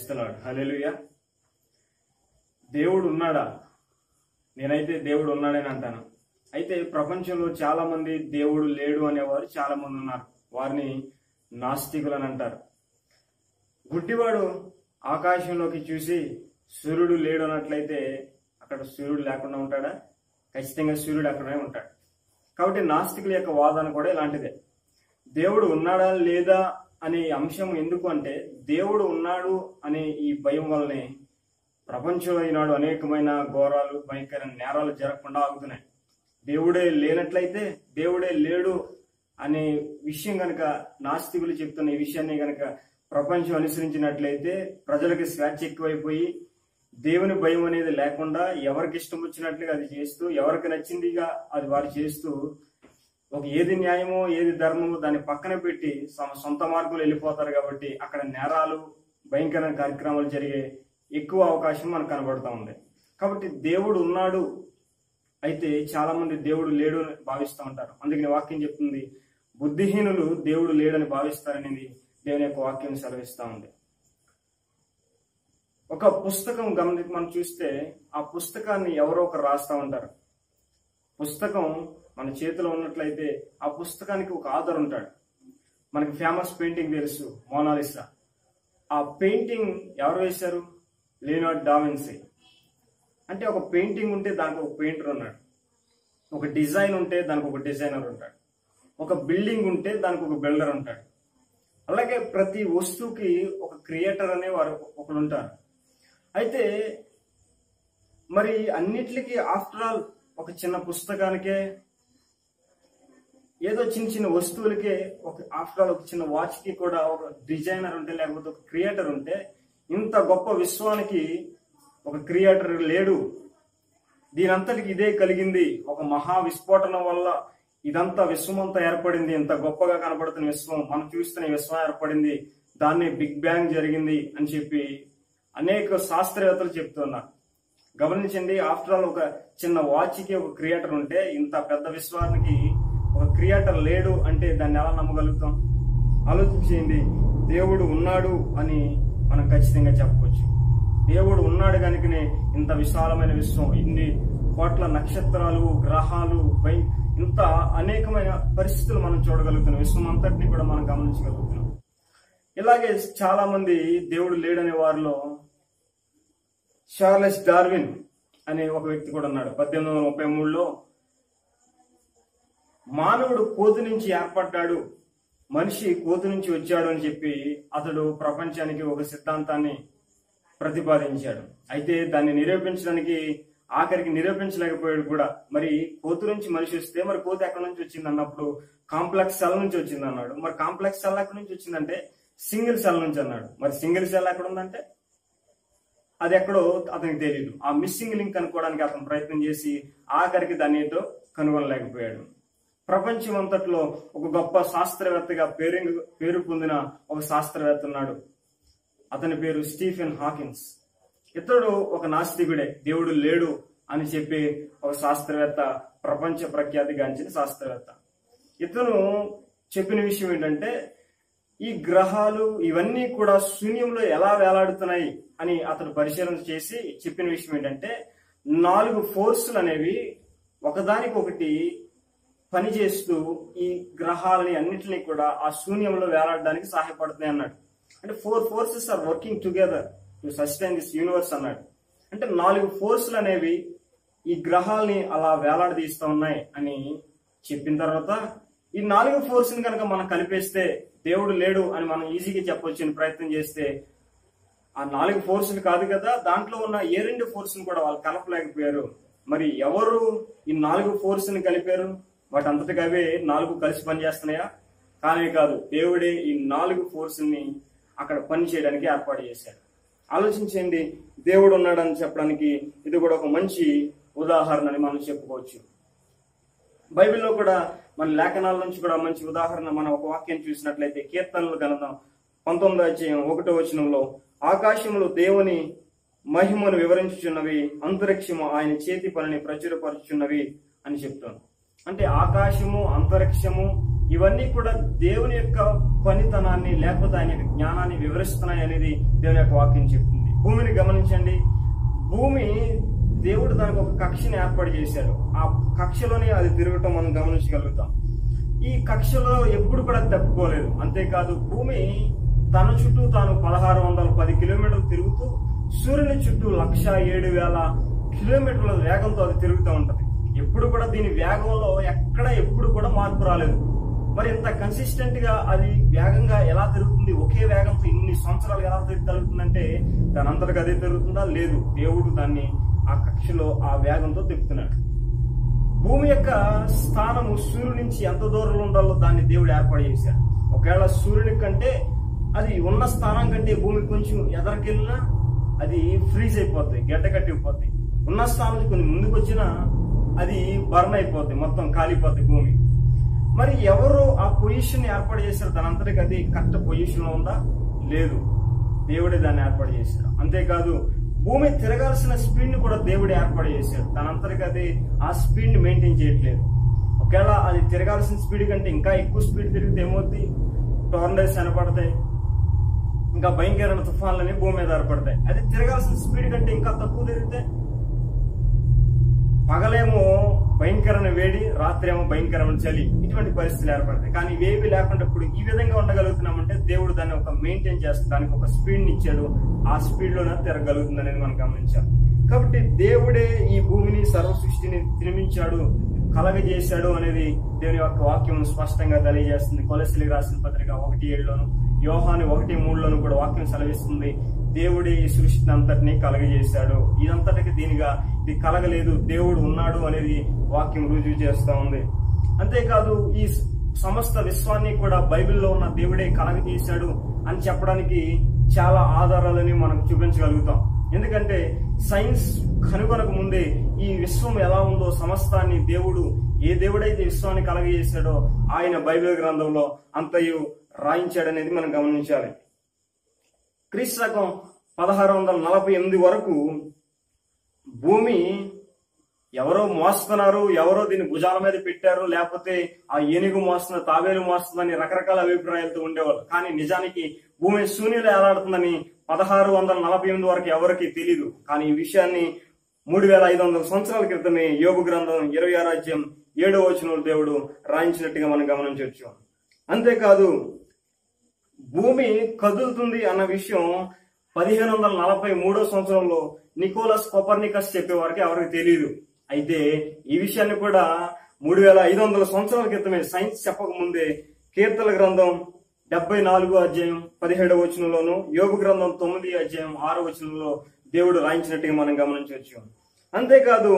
ప్రైస్తలాడు హల్లెలూయా దేవుడు ఉన్నాడా నేనైతే దేవుడు ఉన్నాడని అంటాను అయితే ప్రపంచంలో చాలా మంది దేవుడు లేడు అనేవారు చాలా మంది ఉన్నారు వారిని నాస్తికులు అని అంటారు గుడ్డివాడు ఆకాశంలోకి చూసి సూర్యుడు లేడు అన్నట్లయితే అక్కడ సూర్యుడు లేకుండా ఉంటాడా ఖచ్చితంగా సూర్యుడు అక్కడే ఉంటాడు కాబట్టి నాస్తికుల యొక్క వాదన కూడా ఇలాంటిదే దేవుడు ఉన్నాడా లేదా అనే అంశం ఎందుకు అంటే దేవుడు ఉన్నాడు అనే ఈ భయం వల్లనే ప్రపంచంలో ఈనాడు అనేకమైన ఘోరాలు భయంకర నేరాలు జరగకుండా ఆగుతున్నాయి దేవుడే లేనట్లయితే దేవుడే లేడు అనే విషయం గనక నాస్తికులు చెప్తున్న ఈ విషయాన్ని గనక ప్రపంచం అనుసరించినట్లయితే ప్రజలకు స్వేచ్ఛ ఎక్కువైపోయి దేవుని భయం అనేది లేకుండా ఎవరికి ఇష్టం వచ్చినట్లుగా అది చేస్తూ ఎవరికి నచ్చిందిగా అది వారు చేస్తూ ఒక ఏది న్యాయమో ఏది ధర్మమో దాన్ని పక్కన పెట్టి తమ సొంత మార్గంలో వెళ్ళిపోతారు కాబట్టి అక్కడ నేరాలు భయంకర కార్యక్రమాలు జరిగే ఎక్కువ అవకాశం మనకు కనబడుతూ ఉంది కాబట్టి దేవుడు ఉన్నాడు అయితే చాలా మంది దేవుడు లేడు అని భావిస్తూ ఉంటారు అందుకని వాక్యం చెప్తుంది బుద్ధిహీనులు దేవుడు లేడని భావిస్తారనేది దేవుని యొక్క వాక్యం సెలవిస్తూ ఉంది ఒక పుస్తకం గమని మనం చూస్తే ఆ పుస్తకాన్ని ఎవరో ఒకరు రాస్తా ఉంటారు పుస్తకం మన చేతిలో ఉన్నట్లయితే ఆ పుస్తకానికి ఒక ఆధార్ ఉంటాడు మనకి ఫేమస్ పెయింటింగ్ తెలుసు మోనాలిసా ఆ పెయింటింగ్ ఎవరు వేశారు లియోనార్డ్ డావిన్సీ అంటే ఒక పెయింటింగ్ ఉంటే దానికి ఒక పెయింటర్ ఉన్నాడు ఒక డిజైన్ ఉంటే దానికి ఒక డిజైనర్ ఉంటాడు ఒక బిల్డింగ్ ఉంటే దానికి ఒక బిల్డర్ ఉంటాడు అలాగే ప్రతి వస్తువుకి ఒక క్రియేటర్ అనే వారు ఒకరు ఉంటారు అయితే మరి అన్నిటికీ ఆఫ్టర్ ఆల్ ఒక చిన్న పుస్తకానికే ఏదో చిన్న చిన్న వస్తువులకే ఒక ఆఫ్టర్ ఆల్ ఒక చిన్న వాచ్ కి కూడా ఒక డిజైనర్ ఉంటే లేకపోతే ఒక క్రియేటర్ ఉంటే ఇంత గొప్ప విశ్వానికి ఒక క్రియేటర్ లేడు దీనంతటికి ఇదే కలిగింది ఒక మహా విస్ఫోటనం వల్ల ఇదంతా విశ్వమంతా ఏర్పడింది ఇంత గొప్పగా కనబడుతున్న విశ్వం మనం చూస్తున్న ఈ విశ్వం ఏర్పడింది దాన్ని బిగ్ బ్యాంగ్ జరిగింది అని చెప్పి అనేక శాస్త్రవేత్తలు చెప్తున్నారు గమనించండి ఆఫ్టర్ ఆల్ ఒక చిన్న వాచ్ కి ఒక క్రియేటర్ ఉంటే ఇంత పెద్ద విశ్వానికి ఒక క్రియేటర్ లేడు అంటే దాన్ని ఎలా నమ్మగలుగుతాం ఆలోచించేయండి దేవుడు ఉన్నాడు అని మనం ఖచ్చితంగా చెప్పవచ్చు దేవుడు ఉన్నాడు కనుకనే ఇంత విశాలమైన విశ్వం ఇన్ని కోట్ల నక్షత్రాలు గ్రహాలు పై ఇంత అనేకమైన పరిస్థితులు మనం చూడగలుగుతున్నాం విశ్వం అంతటిని కూడా మనం గమనించగలుగుతున్నాం ఇలాగే చాలా మంది దేవుడు లేడనే వారిలో చార్లెస్ డార్విన్ అనే ఒక వ్యక్తి కూడా ఉన్నాడు పద్దెనిమిది వందల ముప్పై మూడులో మానవుడు కోతి నుంచి ఏర్పడ్డాడు మనిషి కోతి నుంచి వచ్చాడు అని చెప్పి అతడు ప్రపంచానికి ఒక సిద్ధాంతాన్ని ప్రతిపాదించాడు అయితే దాన్ని నిరూపించడానికి ఆఖరికి నిరూపించలేకపోయాడు కూడా మరి కోతి నుంచి మనిషి వస్తే మరి కోతి ఎక్కడి నుంచి వచ్చింది అన్నప్పుడు కాంప్లెక్స్ సెల్ నుంచి వచ్చింది అన్నాడు మరి కాంప్లెక్స్ సెల్ ఎక్కడి నుంచి వచ్చిందంటే సింగిల్ సెల్ నుంచి అన్నాడు మరి సింగిల్ సెల్ ఎక్కడ ఉందంటే అది ఎక్కడో అతనికి తెలియదు ఆ మిస్సింగ్ లింక్ కనుక్కోవడానికి అతను ప్రయత్నం చేసి ఆఖరికి దాన్ని ఏంటో కనుగొనలేకపోయాడు ప్రపంచం అంతట్లో ఒక గొప్ప శాస్త్రవేత్తగా పేరు పేరు పొందిన ఒక శాస్త్రవేత్త ఉన్నాడు అతని పేరు స్టీఫెన్ హాకిన్స్ ఇతడు ఒక నాస్తికుడే దేవుడు లేడు అని చెప్పి ఒక శాస్త్రవేత్త ప్రపంచ ప్రఖ్యాతిగాంచిన శాస్త్రవేత్త ఇతను చెప్పిన విషయం ఏంటంటే ఈ గ్రహాలు ఇవన్నీ కూడా శూన్యంలో ఎలా వేలాడుతున్నాయి అని అతను పరిశీలన చేసి చెప్పిన విషయం ఏంటంటే నాలుగు ఫోర్సులు అనేవి ఒకదానికొకటి పనిచేస్తూ ఈ గ్రహాలని అన్నిటిని కూడా ఆ శూన్యంలో వేలాడడానికి సహాయపడుతున్నాయి అన్నాడు అంటే four forces are working together to sustain this universe అన్నాడు అంటే నాలుగు ఫోర్సులు అనేవి ఈ గ్రహాలని అలా వేలాడదీస్తూ ఉన్నాయి అని చెప్పిన తర్వాత ఈ నాలుగు ఫోర్స్ని కనుక మనం కలిపేస్తే దేవుడు లేడు అని మనం ఈజీగా చెప్పొచ్చు అని ప్రయత్నం చేస్తే ఆ నాలుగు ఫోర్సులు కాదు కదా దాంట్లో ఉన్న ఏ రెండు ఫోర్స్ని కూడా వాళ్ళు కలపలేకపోయారు మరి ఎవరు ఈ నాలుగు ఫోర్స్ని కలిపారు వాటి అంతటికి అవే నాలుగు కలిసి పనిచేస్తున్నాయా కానే కాదు దేవుడే ఈ నాలుగు ఫోర్స్ని అక్కడ పని చేయడానికి ఏర్పాటు చేశాడు ఆలోచించండి దేవుడు ఉన్నాడని చెప్పడానికి ఇది కూడా ఒక మంచి ఉదాహరణ అని మనం చెప్పుకోవచ్చు బైబిల్లో కూడా మన లేఖనాల నుంచి కూడా మంచి ఉదాహరణ మనం ఒక వాక్యం చూసినట్లయితే కీర్తనలు గ్రంథం పంతొమ్మిదో అధ్యాయం ఒకటో వచనంలో ఆకాశంలో దేవుని మహిమను వివరించుచున్నవి అంతరిక్షము ఆయన చేతి పనిని ప్రచురపరుచున్నవి అని చెప్తాను అంటే ఆకాశము అంతరిక్షము ఇవన్నీ కూడా దేవుని యొక్క పనితనాన్ని లేకపోతే ఆయన యొక్క జ్ఞానాన్ని వివరిస్తున్నాయి అనేది దేవుని యొక్క వాక్యం చెప్తుంది భూమిని గమనించండి భూమి దేవుడు దానికి ఒక కక్షని ఏర్పాటు చేశాడు ఆ కక్షలోనే అది తిరగటం మనం గమనించగలుగుతాం ఈ కక్షలో ఎప్పుడు కూడా తప్పుకోలేదు అంతేకాదు భూమి తన చుట్టూ తాను పదహారు వందల పది కిలోమీటర్లు తిరుగుతూ సూర్యుని చుట్టూ లక్ష ఏడు వేల కిలోమీటర్ల వేగంతో అది తిరుగుతూ ఉంటది ఎప్పుడు కూడా దీని వేగంలో ఎక్కడ ఎప్పుడు కూడా మార్పు రాలేదు మరి ఇంత కన్సిస్టెంట్ గా అది వేగంగా ఎలా తిరుగుతుంది ఒకే వేగంతో ఇన్ని సంవత్సరాలు ఎలా తిరుగుతుందంటే దాని అంతటికి అదే తిరుగుతుందా లేదు దేవుడు దాన్ని ఆ కక్షలో ఆ వేగంతో తిప్పుతున్నాడు భూమి యొక్క స్థానము సూర్యుడి నుంచి ఎంత దూరంలో ఉండాలో దాన్ని దేవుడు ఏర్పాటు చేశాడు ఒకవేళ సూర్యుని కంటే అది ఉన్న స్థానం కంటే భూమి కొంచెం ఎదరికెళ్ళినా అది ఫ్రీజ్ అయిపోద్ది గడ్డ కట్టిపోద్ది ఉన్న స్థానం నుంచి కొన్ని ముందుకు వచ్చినా అది బర్న్ అయిపోద్ది మొత్తం కాలిపోద్ది భూమి మరి ఎవరు ఆ పొజిషన్ ఏర్పాటు చేశారు దానంతటికి అది కరెక్ట్ పొజిషన్ లో ఉందా లేదు దేవుడే దాన్ని ఏర్పాటు చేశాడు అంతేకాదు భూమి తిరగాల్సిన స్పీడ్ ని కూడా దేవుడే ఏర్పాటు చేశాడు దానంతటికి అది ఆ స్పీడ్ ని మెయింటైన్ చేయట్లేదు ఒకవేళ అది తిరగాల్సిన స్పీడ్ కంటే ఇంకా ఎక్కువ స్పీడ్ తిరిగితే ఏమవుద్ది టోర్నడోస్ కనపడతాయి ఇంకా భయంకరమైన తుఫాన్లని భూమి మీద ఏర్పడతాయి అది తిరగాల్సిన స్పీడ్ కంటే ఇంకా తక్కువ తిరిగితే పగలేమో భయంకరమైన వేడి రాత్రి ఏమో భయంకరమైన చలి ఇటువంటి పరిస్థితులు ఏర్పడతాయి కానీ ఇవేవి లేకుండా ఇప్పుడు ఈ విధంగా ఉండగలుగుతున్నామంటే దేవుడు దాన్ని ఒక మెయింటైన్ చేస్తాడు దానికి ఒక స్పీడ్ ఇచ్చాడు ఆ స్పీడ్ లోనే తిరగలుగుతుంది అనేది మనం గమనించాలి కాబట్టి దేవుడే ఈ భూమిని సర్వ సృష్టిని నిర్మించాడు కలగజేశాడు అనేది దేవుని యొక్క వాక్యం స్పష్టంగా తెలియజేస్తుంది కొలసిలికి రాసిన పత్రిక ఒకటి ఏడులోను యోహాని ఒకటి మూడులోను కూడా వాక్యం సెలవిస్తుంది దేవుడే ఈ సృష్టిని అంతటిని కలగజేశాడు ఇదంతటికి దీనిగా ఇది కలగలేదు దేవుడు ఉన్నాడు అనేది వాక్యం రుజువు చేస్తా ఉంది అంతేకాదు ఈ సమస్త విశ్వాన్ని కూడా బైబిల్లో ఉన్న దేవుడే కలగజేశాడు అని చెప్పడానికి చాలా ఆధారాలని మనం చూపించగలుగుతాం ఎందుకంటే సైన్స్ కనుగొనక ముందే ఈ విశ్వం ఎలా ఉందో సమస్తాన్ని దేవుడు ఏ దేవుడైతే విశ్వాన్ని కలగజేశాడో ఆయన బైబిల్ గ్రంథంలో అంతయు రాయించాడనేది మనం గమనించాలి క్రీస్తు శకం పదహారు వందల నలభై ఎనిమిది వరకు భూమి ఎవరో మోస్తున్నారు ఎవరో దీన్ని భుజాల మీద పెట్టారు లేకపోతే ఆ ఏనుగు మోస్తున్న తాబేలు మోస్తుందని రకరకాల అభిప్రాయాలతో ఉండేవాళ్ళు కానీ నిజానికి భూమి శూన్యులు ఎలాడుతుందని పదహారు వందల నలభై ఎనిమిది వరకు ఎవరికి తెలియదు కానీ ఈ విషయాన్ని మూడు వేల ఐదు వందల సంవత్సరాల క్రితమే యోగు గ్రంథం ఇరవై ఆరాజ్యం ఏడో వచనంలో దేవుడు రాయించినట్టుగా మనం గమనించవచ్చు అంతేకాదు భూమి కదులుతుంది అన్న విషయం పదిహేను వందల నలభై మూడో సంవత్సరంలో నికోలస్ కొపర్నికస్ చెప్పేవారికి ఎవరికి తెలియదు అయితే ఈ విషయాన్ని కూడా మూడు వేల ఐదు వందల సంవత్సరాల క్రితమే సైన్స్ చెప్పక ముందే కీర్తన గ్రంథం డెబ్బై నాలుగో అధ్యాయం పదిహేడవ వచనంలోను యోగు గ్రంథం తొమ్మిది అధ్యాయం ఆరో వచనంలో దేవుడు రాయించినట్టుగా మనం గమనించవచ్చు అంతేకాదు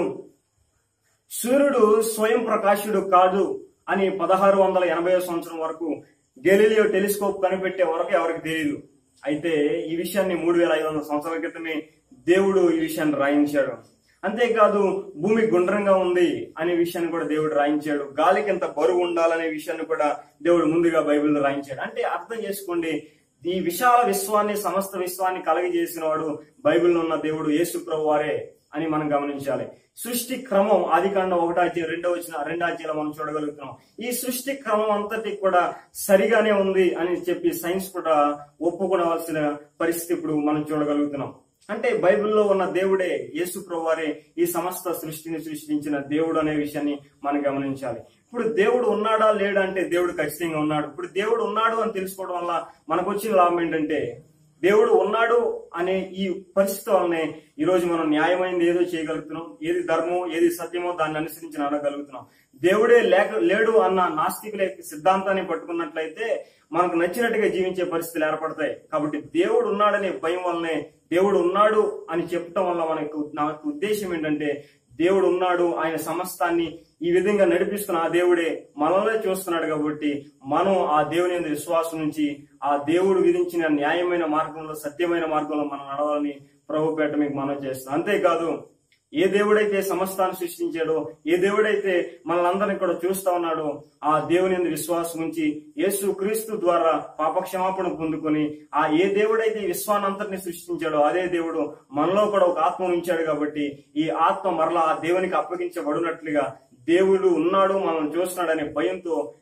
సూర్యుడు స్వయం ప్రకాశుడు కాదు అని పదహారు వందల ఎనభై సంవత్సరం వరకు గెలీలియో టెలిస్కోప్ కనిపెట్టే వరకు ఎవరికి తెలియదు అయితే ఈ విషయాన్ని మూడు వేల ఐదు వందల సంవత్సరాల క్రితమే దేవుడు ఈ విషయాన్ని రాయించాడు అంతేకాదు భూమి గుండ్రంగా ఉంది అనే విషయాన్ని కూడా దేవుడు రాయించాడు గాలికి ఎంత బరువు ఉండాలనే విషయాన్ని కూడా దేవుడు ముందుగా బైబిల్లో రాయించాడు అంటే అర్థం చేసుకోండి ఈ విశాల విశ్వాన్ని సమస్త విశ్వాన్ని కలగజేసిన వాడు బైబిల్లో ఉన్న దేవుడు యేసు ప్రభు వారే అని మనం గమనించాలి సృష్టి క్రమం ఆది కాండం ఒకటో అధ్యాయం రెండో వచ్చిన రెండో అధ్యాయంలో మనం చూడగలుగుతున్నాం ఈ సృష్టి క్రమం అంతటి కూడా సరిగానే ఉంది అని చెప్పి సైన్స్ కూడా ఒప్పుకోవలసిన పరిస్థితి ఇప్పుడు మనం చూడగలుగుతున్నాం అంటే బైబిల్లో ఉన్న దేవుడే యేసు వారే ఈ సమస్త సృష్టిని సృష్టించిన దేవుడు అనే విషయాన్ని మనం గమనించాలి ఇప్పుడు దేవుడు ఉన్నాడా లేడా అంటే దేవుడు ఖచ్చితంగా ఉన్నాడు ఇప్పుడు దేవుడు ఉన్నాడు అని తెలుసుకోవడం వల్ల మనకు వచ్చిన లాభం ఏంటంటే దేవుడు ఉన్నాడు అనే ఈ పరిస్థితి వల్లనే ఈ రోజు మనం న్యాయమైనది ఏదో చేయగలుగుతున్నాం ఏది ధర్మం ఏది సత్యమో దాన్ని అనుసరించి నడగలుగుతున్నాం దేవుడే లేక లేడు అన్న నాస్తికుల యొక్క సిద్ధాంతాన్ని పట్టుకున్నట్లయితే మనకు నచ్చినట్టుగా జీవించే పరిస్థితులు ఏర్పడతాయి కాబట్టి దేవుడు ఉన్నాడనే భయం వల్లనే దేవుడు ఉన్నాడు అని చెప్పటం వల్ల మనకు నాకు ఉద్దేశం ఏంటంటే దేవుడు ఉన్నాడు ఆయన సమస్తాన్ని ఈ విధంగా నడిపిస్తున్న ఆ దేవుడే మనల్నే చూస్తున్నాడు కాబట్టి మనం ఆ దేవుని మీద విశ్వాసం నుంచి ఆ దేవుడు విధించిన న్యాయమైన మార్గంలో సత్యమైన మార్గంలో మనం నడవాలని ప్రభుపేట మీకు మనం చేస్తాం అంతేకాదు ఏ దేవుడైతే సమస్తాన్ని సృష్టించాడో ఏ దేవుడైతే మనల్ని కూడా చూస్తా ఉన్నాడో ఆ దేవుని యందు విశ్వాసం ఉంచి యేసు క్రీస్తు ద్వారా పాపక్షమాపణ పొందుకొని ఆ ఏ దేవుడైతే ఈ విశ్వానంతటిని సృష్టించాడో అదే దేవుడు మనలో కూడా ఒక ఆత్మ ఉంచాడు కాబట్టి ఈ ఆత్మ మరలా ఆ దేవునికి అప్పగించబడినట్లుగా దేవుడు ఉన్నాడు మనల్ని చూస్తున్నాడనే భయంతో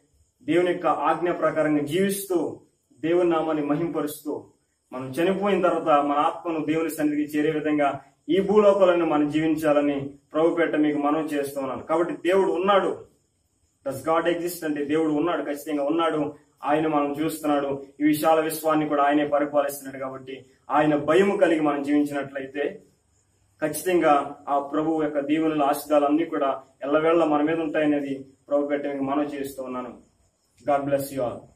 దేవుని యొక్క ఆజ్ఞ ప్రకారంగా జీవిస్తూ దేవుని నామాన్ని మహింపరుస్తూ మనం చనిపోయిన తర్వాత మన ఆత్మను దేవుని సన్నిధికి చేరే విధంగా ఈ భూలోకంలో మనం జీవించాలని ప్రభుపేట మీకు మనం చేస్తూ ఉన్నాను కాబట్టి దేవుడు ఉన్నాడు డస్ గాడ్ ఎగ్జిస్ట్ అంటే దేవుడు ఉన్నాడు ఖచ్చితంగా ఉన్నాడు ఆయన మనం చూస్తున్నాడు ఈ విశాల విశ్వాన్ని కూడా ఆయనే పరిపాలిస్తున్నాడు కాబట్టి ఆయన భయము కలిగి మనం జీవించినట్లయితే ఖచ్చితంగా ఆ ప్రభు యొక్క దీవెనల ఆశిదాలు అన్ని కూడా ఎల్లవేళ మన మీద ఉంటాయనేది ప్రభు పెట్టే మనం చేస్తూ ఉన్నాను గాడ్ బ్లెస్ యు ఆల్